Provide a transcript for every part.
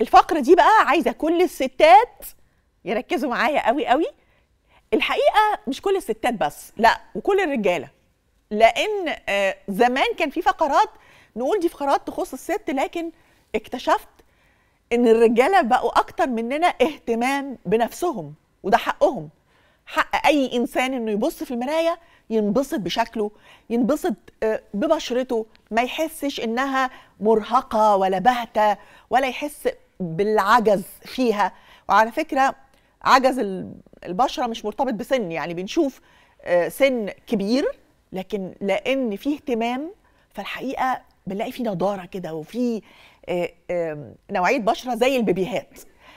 الفقره دي بقى عايزه كل الستات يركزوا معايا قوي قوي الحقيقه مش كل الستات بس لا وكل الرجاله لان آه، زمان كان في فقرات نقول دي فقرات تخص الست لكن اكتشفت ان الرجاله بقوا اكتر مننا اهتمام بنفسهم وده حقهم حق اي انسان انه يبص في المرايه ينبسط بشكله ينبسط آه، ببشرته ما يحسش انها مرهقه ولا باهته ولا يحس بالعجز فيها وعلى فكره عجز ال- البشره مش مرتبط بسن يعني بنشوف آه، سن كبير لكن لان فيه اهتمام فالحقيقه بنلاقي فيه نضاره كده وفي آه، آم، نوعيه بشره زي البيبيهات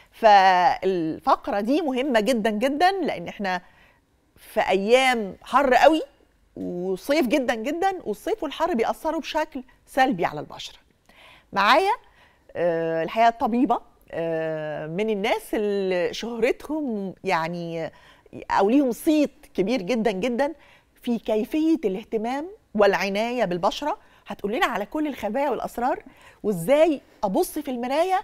فالفقره دي مهمه جدا جدا لان احنا في ايام حر قوي وصيف جدا جدا والصيف والحر بيأثروا بشكل سلبي على البشره معايا آه، الحقيقه طبيبه آه، من الناس اللي شهرتهم يعني او ليهم صيت كبير جدا جدا في كيفيه الاهتمام والعنايه بالبشره هتقول لنا على كل الخبايا والاسرار وازاي ابص في المرايه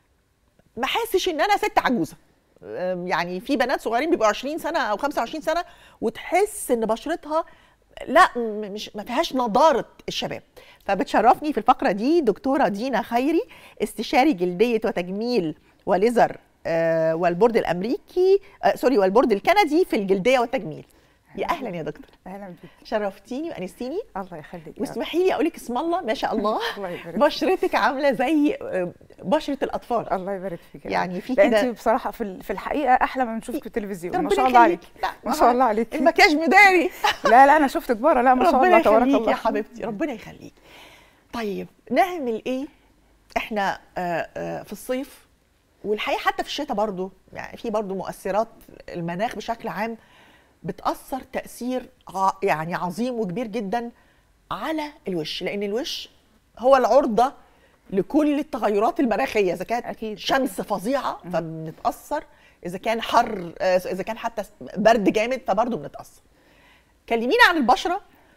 ما احسش ان انا ست عجوزه أم، يعني في بنات صغيرين بيبقوا 20 سنه او 25 سنه وتحس ان بشرتها لا م- مش ما فيهاش نضاره الشباب فبتشرفني في الفقره دي دكتوره دينا خيري استشاري جلديه وتجميل وليزر آه، والبورد الامريكي آه، سوري والبورد الكندي في الجلديه والتجميل يا اهلا يا دكتور اهلا بيك شرفتيني وانستيني الله يخليك يا رب. واسمحي لي اقول لك اسم الله ما شاء الله الله يبارك بشرتك عامله زي آه، بشره الاطفال الله يبارك فيك يا يعني رب. في لا كده- انت بصراحه في ال- في الحقيقه احلى ما بنشوفك في التلفزيون ما ربنا شاء الله عليك يخليكي. لا، ما شاء الله عليك المكياج مداري لا لا انا شفتك بره لا ما شاء ربنا الله تبارك يخليكي الله يا حبيبتي ربنا يخليك طيب نعمل ايه احنا آه، آه، في الصيف والحقيقه حتى في الشتاء برضو يعني في برضو مؤثرات المناخ بشكل عام بتاثر تاثير ع- يعني عظيم وكبير جدا على الوش لان الوش هو العرضه لكل التغيرات المناخيه اذا كانت أكيد. شمس فظيعه فبنتاثر اذا كان حر آه، اذا كان حتى برد جامد فبرضه بنتاثر كلمينا عن البشره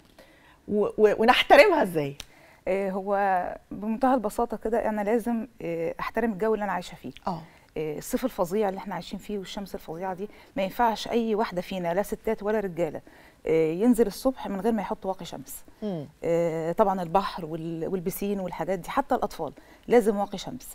و- و- ونحترمها ازاي آه، هو بمنتهى البساطه كده انا لازم آه، احترم الجو اللي انا عايشه فيه اه آه، الصيف الفظيع اللي احنا عايشين فيه والشمس الفظيعه دي ما ينفعش اي واحده فينا لا ستات ولا رجاله آه، ينزل الصبح من غير ما يحط واقي شمس مم. آه، طبعا البحر وال- والبسين والحاجات دي حتى الاطفال لازم واقي شمس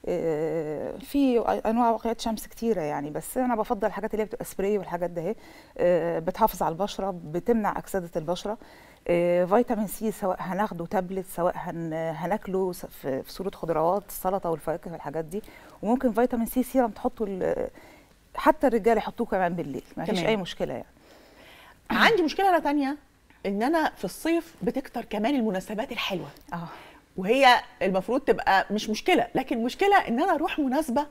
آه، في انواع واقيات شمس كتيره يعني بس انا بفضل الحاجات اللي هي بتبقى سبراي والحاجات ده اهي آه، بتحافظ على البشره بتمنع اكسده البشره آه، فيتامين سي سواء هناخده تابلت سواء هن هناكله س- في في صوره خضروات السلطه والفواكه والحاجات دي وممكن فيتامين سي سيرم تحطه ال- حتى الرجاله يحطوه كمان بالليل ما فيش تمام. اي مشكله يعني عندي مشكله أنا تانية ان انا في الصيف بتكتر كمان المناسبات الحلوه اه وهي المفروض تبقى مش مشكله لكن مشكله ان انا اروح مناسبه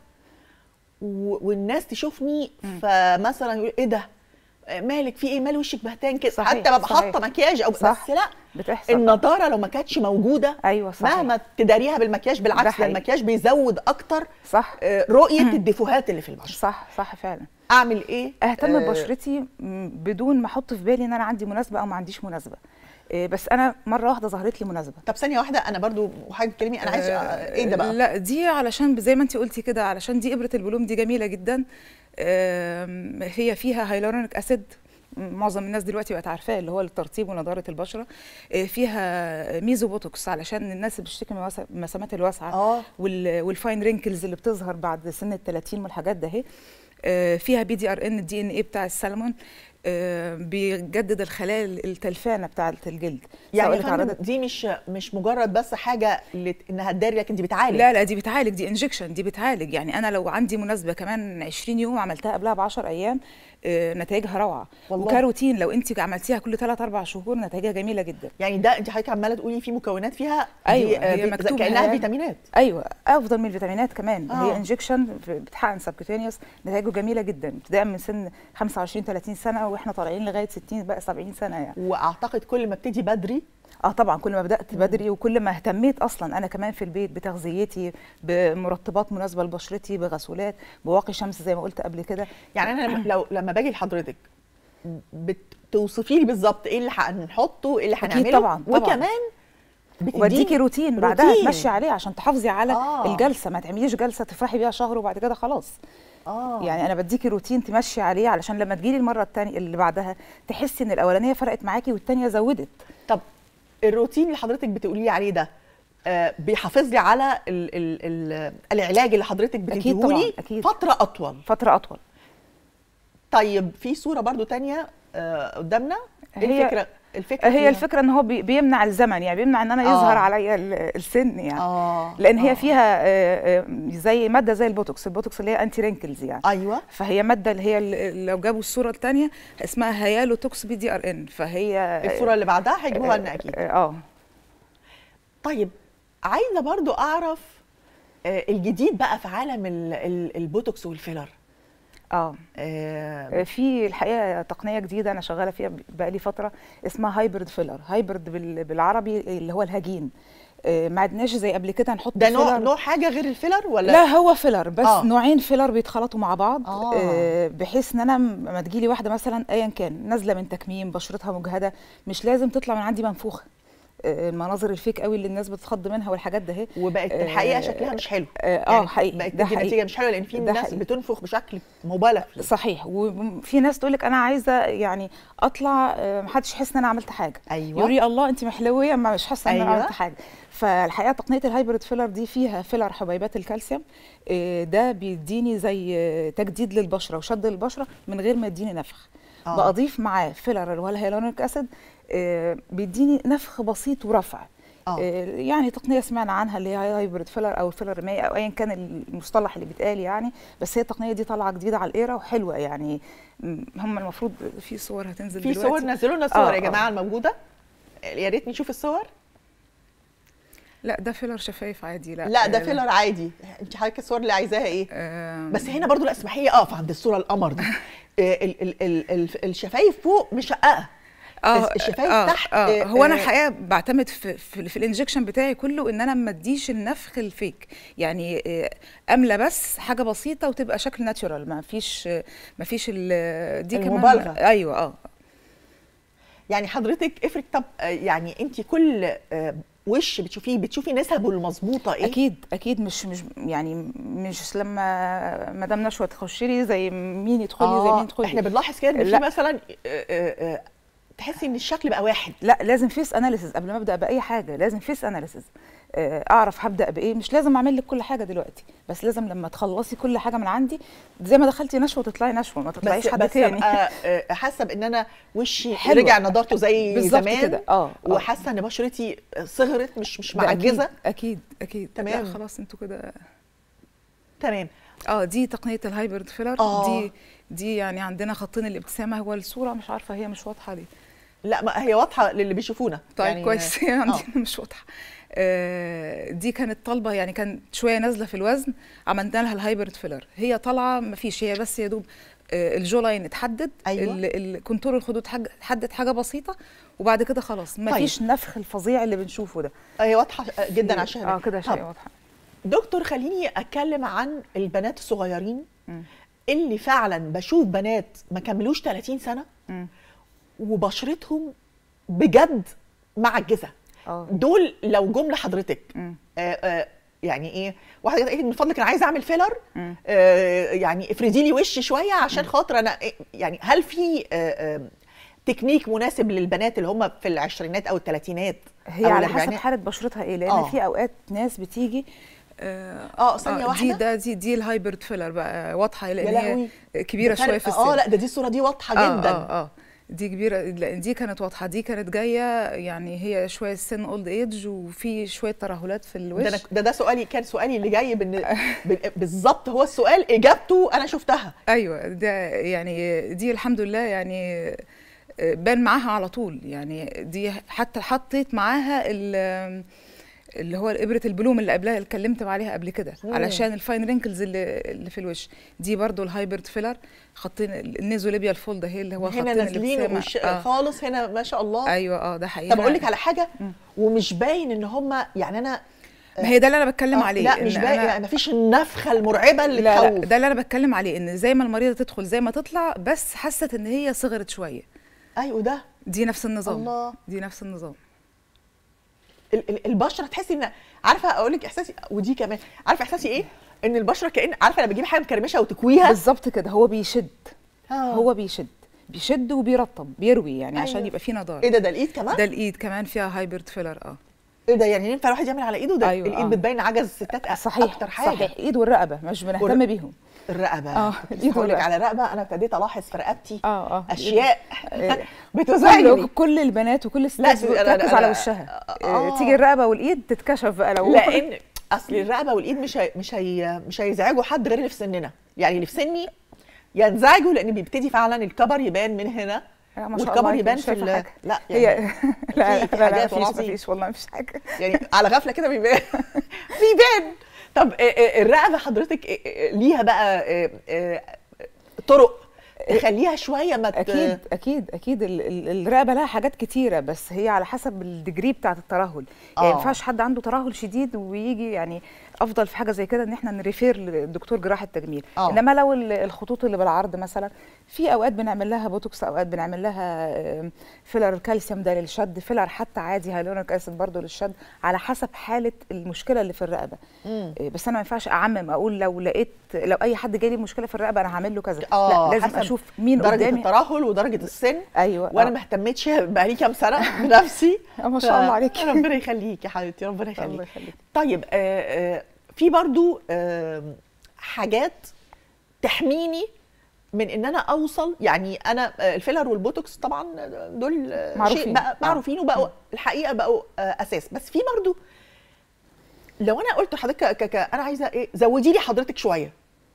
و- والناس تشوفني فمثلا يقول ايه ده مالك في ايه مال وشك بهتان كده صحيح، حتى ببقى صحيح. حاطه مكياج او صح. بس لا بتحصل النضاره لو ما كانتش موجوده ايوه صحيح مهما تداريها بالمكياج ده بالعكس ده حقيقي. المكياج بيزود اكتر صح آه، رؤيه الديفوهات اللي في البشره صح صح فعلا اعمل ايه اهتم آه، ببشرتي م- بدون ما احط في بالي ان انا عندي مناسبه او ما عنديش مناسبه إيه، بس انا مره واحده ظهرت لي مناسبه طب ثانيه واحده انا برضو وحاجه تكلمي انا عايزه آه، ايه ده بقى لا دي علشان زي ما انت قلتي كده علشان دي ابره البلوم دي جميله جدا آم، هي فيها هايلورونيك اسيد معظم الناس دلوقتي بقت عارفاه اللي هو لترطيب ونضاره البشره آه، فيها ميزو بوتوكس علشان الناس اللي بتشتكي من وس- من المسامات الواسعه اه وال- والفاين رينكلز اللي بتظهر بعد سن ال 30 والحاجات ده اهي آه، فيها بي دي ار ان الدي ان ايه بتاع السلمون آه، بيجدد الخلايا التلفانه بتاعه الجلد يعني سواء يا اللي فندم اتعرضت دي مش مش مجرد بس حاجه لت... انها تداري لكن دي بتعالج لا لا دي بتعالج دي انجكشن دي بتعالج يعني انا لو عندي مناسبه كمان 20 يوم عملتها قبلها ب 10 ايام آه، نتائجها روعه والله. وكاروتين لو انت عملتيها كل 3 4 شهور نتائجها جميله جدا يعني ده انت حضرتك عماله تقولي في مكونات فيها أيوة، دي آه، هي بي- مكتوب كانها عليها. فيتامينات ايوه افضل من الفيتامينات كمان آه. هي انجكشن بتحقن سبكوتينيوس نتائجه جميله جدا ابتداء من سن 25 30 سنه واحنا طالعين لغايه 60 بقى 70 سنه يعني واعتقد كل ما ابتدي بدري اه طبعا كل ما بدات بدري وكل ما اهتميت اصلا انا كمان في البيت بتغذيتي بمرطبات مناسبه لبشرتي بغسولات بواقي شمس زي ما قلت قبل كده يعني انا لما- لو لما باجي لحضرتك بتوصفي لي بالظبط ايه اللي هنحطه ايه اللي أكيد هنعمله طبعاً، طبعاً. وكمان بتديني وبديكي روتين بعدها روتين. تمشي عليه عشان تحافظي على آه. الجلسه ما تعمليش جلسه تفرحي بيها شهر وبعد كده خلاص اه يعني انا بديكي روتين تمشي عليه علشان لما تجيلي المره الثانيه اللي بعدها تحسي ان الاولانيه فرقت معاكي والثانيه زودت طب الروتين اللي حضرتك بتقولي لي عليه ده آه بيحافظ لي على ال ال ال العلاج اللي حضرتك أكيد طبعاً، بتديهولي أكيد. فتره اطول فتره اطول طيب في صوره برضو تانية آه قدامنا إيه هي- الفكره الفكره هي فيها؟ الفكره ان هو بي- بيمنع الزمن يعني بيمنع ان انا يظهر آه. عليا ال- السن يعني اه لان هي آه. فيها آه، آه، زي ماده زي البوتوكس البوتوكس اللي هي انتي رينكلز يعني ايوه فهي ماده اللي هي ال- لو جابوا الصوره الثانيه اسمها هيالوتوكس بي دي ار ان فهي الصوره اللي بعدها هيجيبوها لنا اكيد اه آه. طيب عايزه برضو اعرف آه الجديد بقى في عالم ال ال البوتوكس والفيلر اه آه في الحقيقه تقنيه جديده انا شغاله فيها بقالي فتره اسمها هايبرد فيلر هايبرد بال- بالعربي اللي هو الهجين آه، ما عدناش زي قبل كده نحط ده نوع فيلر نوع حاجه غير الفيلر ولا لا هو فيلر بس آه. آه. نوعين فيلر بيتخلطوا مع بعض آه. آه. بحيث ان انا م- لما تجيلي واحده مثلا ايا كان نازله من تكميم بشرتها مجهده مش لازم تطلع من عندي منفوخه آه، المناظر الفيك قوي اللي الناس بتتخض منها والحاجات ده اهي وبقت آه، الحقيقه شكلها مش حلو اه آه، يعني حقيقي بقت ده تدي حقيقي. نتيجه مش حلوه لان في ده ناس حقيقي. بتنفخ بشكل مبالغ فيه صحيح وفي ناس تقول لك انا عايزه يعني اطلع آه، محدش يحس ان انا عملت حاجه ايوه يقول لي الله انت محلويه ما مش حاسه ان انا أيوة. عملت حاجه فالحقيقه تقنيه الهايبرد فيلر دي فيها فيلر حبيبات الكالسيوم آه، ده بيديني زي آه، تجديد للبشره وشد للبشره من غير ما يديني نفخ آه. بضيف معاه فيلر اللي هو الهيالورونيك اسيد آه، بيديني نفخ بسيط ورفع آه. آه، يعني تقنيه سمعنا عنها اللي هي هايبرد فيلر او الفيلر مائي او ايا كان المصطلح اللي بيتقال يعني بس هي التقنيه دي طالعه جديده على الايرا وحلوه يعني م، هم المفروض في صور هتنزل في دلوقتي صور نزلوا لنا الصور آه، يا آه. جماعه الموجوده يا ريت نشوف الصور لا ده فيلر شفايف عادي لا لا ده آه، فيلر عادي انت حضرتك الصور اللي عايزاها ايه آه، بس هنا برضو لا اسمحي لي اقف عند الصوره القمر دي آه، ال- ال- ال- ال- الشفايف فوق مشققه اه الشفايف آه تحت، آه آه، هو انا آه. الحقيقه بعتمد في في, في الانجكشن بتاعي كله ان انا ما اديش النفخ الفيك يعني آه، املى بس حاجه بسيطه وتبقى شكل ناتشورال ما فيش آه، ما فيش ال- دي المبالغة. كمان ايوه اه يعني حضرتك افرض طب آه، يعني انت كل آه، وش بتشوفيه بتشوفي نسبه المظبوطه ايه اكيد اكيد مش مش يعني مش لما مدام نشوى تخش لي زي مين يدخل لي زي مين يدخل احنا لي بنلاحظ كده ان في لا. مثلا آه، آه، آه، تحسي ان الشكل بقى واحد لا لازم فيس اناليسيز قبل ما ابدا باي حاجه لازم فيس اناليسيز اعرف هبدا بايه مش لازم اعمل لك كل حاجه دلوقتي بس لازم لما تخلصي كل حاجه من عندي زي ما دخلتي نشوه تطلعي نشوه ما تطلعيش بس حد بس تاني ابقى آه، حاسه بان انا وشي حلوة. رجع نضارته زي بالظبط زمان كده اه آه. وحاسه ان بشرتي صغرت مش مش ده معجزه اكيد اكيد, أكيد. تمام. لا خلاص انتوا كده تمام اه دي تقنيه الهايبرد فيلر آه. دي دي يعني عندنا خطين الابتسامه هو الصوره مش عارفه هي مش واضحه ليه لا ما هي واضحه للي بيشوفونا طيب يعني كويس هي عندنا مش واضحه آه، دي كانت طالبه يعني كانت شويه نازله في الوزن عملنا لها الهايبرد فيلر هي طالعه ما فيش هي بس يا دوب آه، الجو لاين اتحدد أيوة. ال- الكونتور الخدود حاج- اتحدد حاجه بسيطه وبعد كده خلاص ما طيب. فيش نفخ الفظيع اللي بنشوفه ده هي واضحه جدا عشان اه كده شيء طب، واضحه دكتور خليني اتكلم عن البنات الصغيرين مم. اللي فعلا بشوف بنات ما كملوش 30 سنه مم. وبشرتهم بجد معجزه اه دول لو جم لحضرتك مم. آه آه يعني ايه واحده قالت لي من فضلك انا عايزه اعمل فيلر مم. آه يعني افردي لي وشي شويه عشان خاطر انا إيه يعني هل في آه آه تكنيك مناسب للبنات اللي هم في العشرينات او الثلاثينات هي أو على حسب الأربعينات؟ حاله بشرتها ايه لان آه. في اوقات ناس بتيجي اه اه ثانيه دي واحده ده دي دي الهايبرد فيلر بقى واضحه يا لان لهوي هي كبيره ده شويه في فرق- السن اه لا ده دي الصوره دي واضحه آه جدا اه اه دي كبيره لا، دي كانت واضحه دي كانت جايه يعني هي شويه سن اولد ايج وفي شويه ترهلات في الوش ده أنا ده ده سؤالي كان سؤالي اللي جاي بن- بن- بالظبط هو السؤال اجابته انا شفتها ايوه ده يعني دي الحمد لله يعني آه، بان معاها على طول يعني دي حتى حطيت معاها ال- اللي هو ابره البلوم اللي قبلها اللي اتكلمت عليها قبل كده مم. علشان الفاين رينكلز اللي, اللي في الوش دي برضو الهايبرد فيلر خطين النيزوليبيا الفولد هي اللي هو هنا خطين نازلين الابتسامة. وش آه. خالص هنا ما شاء الله ايوه اه ده حقيقي طب أنا- اقول لك على حاجه مم. ومش باين ان هم يعني انا ما هي ده اللي انا بتكلم آه، عليه لا إن مش أنا- باين يعني ما فيش النفخه المرعبه اللي لا لا تخوف ده اللي انا بتكلم عليه ان زي ما المريضه تدخل زي ما تطلع بس حست ان هي صغرت شويه ايوه ده دي نفس النظام الله دي نفس النظام ال- ال- البشره تحسي ان عارفه اقول لك احساسي ودي كمان عارفه احساسي ايه ان البشره كان عارفه لما بتجيبي حاجه مكرمشه وتكويها بالظبط كده هو بيشد آه. هو بيشد بيشد وبيرطب بيروي يعني عشان أيوة. يبقى فيه نضاره ايه ده ده الايد كمان ده الايد كمان فيها هايبرد فيلر اه ايه ده يعني ينفع الواحد يعمل على ايده ده أيوة، الايد آه. بتبين عجز الستات أ- صحيح اكتر حاجه صحيح ايد والرقبه مش بنهتم والر- بيهم الرقبه آه، كنت الإيد هقول لك والرقبة. على الرقبه انا ابتديت الاحظ في رقبتي اه اه اشياء إيه. بتزعجني كل, كل البنات وكل لا، الستات أنا- أنا- تركز على أنا- وشها آه. آه. تيجي الرقبه والايد تتكشف بقى لو لان اصل الرقبه والايد مش هي مش هي مش هيزعجوا حد غير اللي في سننا يعني اللي في سني ينزعجوا لان بيبتدي فعلا الكبر يبان من هنا لا، ما شاء والكبر الله يبان مش في شايفة ال- حاجة. لا هي يعني لا في لا لا حاجات والله مفيش العظيم. مفيش والله مفيش حاجه يعني على غفله كده بيبان بيبان طب آه، آه، الرقبه حضرتك آه، آه، ليها بقى آه، آه، طرق تخليها شويه ما ت- اكيد اكيد اكيد ال- ال- الرقبه لها حاجات كتيره بس هي على حسب الديجري بتاعه الترهل يعني آه. ما ينفعش حد عنده ترهل شديد ويجي يعني افضل في حاجه زي كده ان احنا نريفير للدكتور جراح التجميل آه. انما لو ال- الخطوط اللي بالعرض مثلا في اوقات بنعمل لها بوتوكس اوقات بنعمل لها آم، فيلر كالسيوم ده للشد فيلر حتى عادي هيلورونيك اسيد برضه للشد على حسب حاله المشكله اللي في الرقبه مم. إيه، بس انا ما ينفعش اعمم اقول لو لقيت لو اي حد جالي مشكله في الرقبه انا هعمل له كذا اه لا لازم حسب اشوف مين درجه قدامي الترهل ودرجه السن ايوه وانا آه. ما اهتمتش بقالي كام سنه بنفسي آه، ما شاء الله ف- عليكي. ربنا يخليكي يا حبيبتي ربنا الله يخليكي يخليك طيب آه، آه، في برضو آه، حاجات تحميني من ان انا اوصل يعني انا آه، الفيلر والبوتوكس طبعا دول آه، معروفين. شيء بقى آه. معروفين وبقوا الحقيقه بقوا آه، اساس بس في برضو لو انا قلت لحضرتك ك- ك- انا عايزه ايه زودي لي حضرتك شويه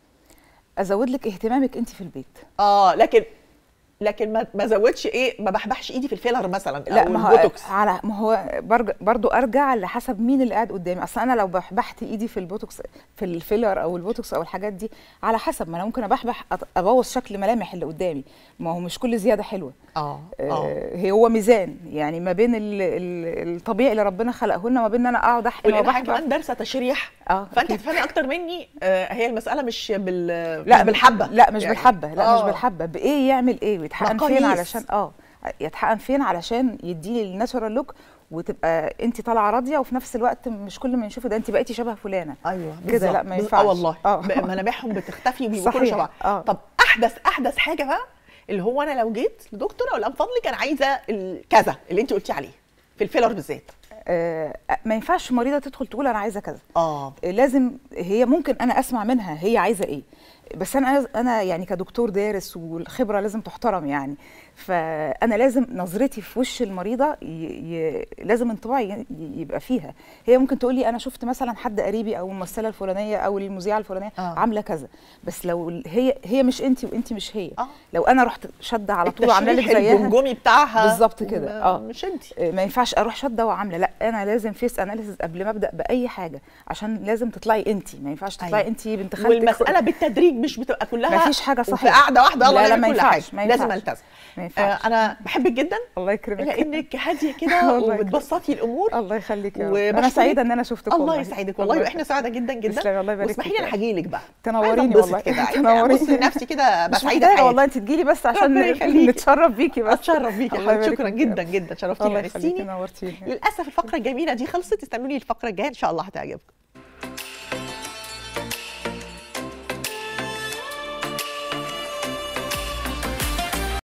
ازود لك اهتمامك انت في البيت اه لكن لكن ما ما زودش ايه ما بحبحش ايدي في الفيلر مثلا لا او ما هو البوتوكس على ما هو برج- برضو ارجع لحسب مين اللي قاعد قدامي اصل انا لو بحبحت ايدي في البوتوكس في الفيلر او البوتوكس او الحاجات دي على حسب ما انا ممكن ابحبح أط- ابوظ شكل ملامح اللي قدامي ما هو مش كل زياده حلوه اه اه آه هي هو ميزان يعني ما بين ال- ال- الطبيعي اللي ربنا خلقه لنا وما بين ان انا اقعد احقن ولان حضرتك وبحبح كمان دارسه تشريح اه فانت أكيد. هتفهمي اكتر مني آه هي المساله مش بال لا مش بالحبه لا مش يعني. بالحبه لا آه. مش بالحبه بايه يعمل ايه ويتحقن فين مقاييس. علشان اه يتحقن فين علشان يديلي الناتشورال لوك وتبقى انت طالعه راضيه وفي نفس الوقت مش كل ما يشوفه ده انت بقيتي شبه فلانه ايوه كده بالظبط. لا، ما بز- ينفعش. اه والله آه. ب- ملامحهم بتختفي وبيبقوا كل صحيح. شبه آه. طب احدث احدث حاجه بقى اللي هو انا لو جيت لدكتور اقول لها من فضلك انا عايزه ال- كذا اللي انت قلتي عليه في الفيلر بالذات آه ما ينفعش مريضه تدخل تقول انا عايزه كذا اه آه، لازم هي ممكن انا اسمع منها هي عايزه ايه بس انا انا يعني كدكتور دارس والخبره لازم تحترم يعني فانا لازم نظرتي في وش المريضه ي... ي... لازم انطباعي ي- يبقى فيها هي ممكن تقول لي انا شفت مثلا حد قريبي او الممثله الفلانيه او المذيعه الفلانيه آه. عامله كذا بس لو ال- هي هي مش انت وانت مش هي آه. لو انا رحت شاده على طول وعامله لك التشريح زيها الجمجمي بتاعها بالظبط كده، ما- آه. مش انت آه، ما ينفعش اروح شده وعامله لا انا لازم فيس اناليسيس قبل ما ابدا باي حاجه عشان لازم تطلعي انت ما ينفعش تطلعي أيوة. انت بنت خالتك والمساله بالتدريج مش بتبقى كلها ما فيش حاجه وفي صحيحه قاعده واحده يلا لا، لا، نعمل ما كل ينفعش، حاجه ما لازم ينفعش. التزم ما آه ينفعش انا بحبك جدا الله يكرمك لانك هاديه كده الله يكرمك. وبتبسطي الامور الله يخليك يا رب انا وبشكرك. سعيده ان انا شفتك الله والله. يسعدك والله واحنا سعاده جدا جدا تسلمي، الله يبارك واسمحي فيك لي انا يا رب. هاجي لك بقى تنوريني عايزة أنبسط والله. كده عايزة تنوريني. ابص لنفسي كده ابقى مش سعيده محتاجه في والله حياتي انت تجيلي بس عشان ربنا يخليكي. نتشرف بيكي بس اتشرف بيكي يا الله حبيبتي يبارك شكرا فيك يا جدا رب. جدا شرفتيني الله يخليكي وانستيني نورتيني للاسف الفقره الجميله دي خلصت استنوني الفقره الجايه ان شاء الله هتعجبكم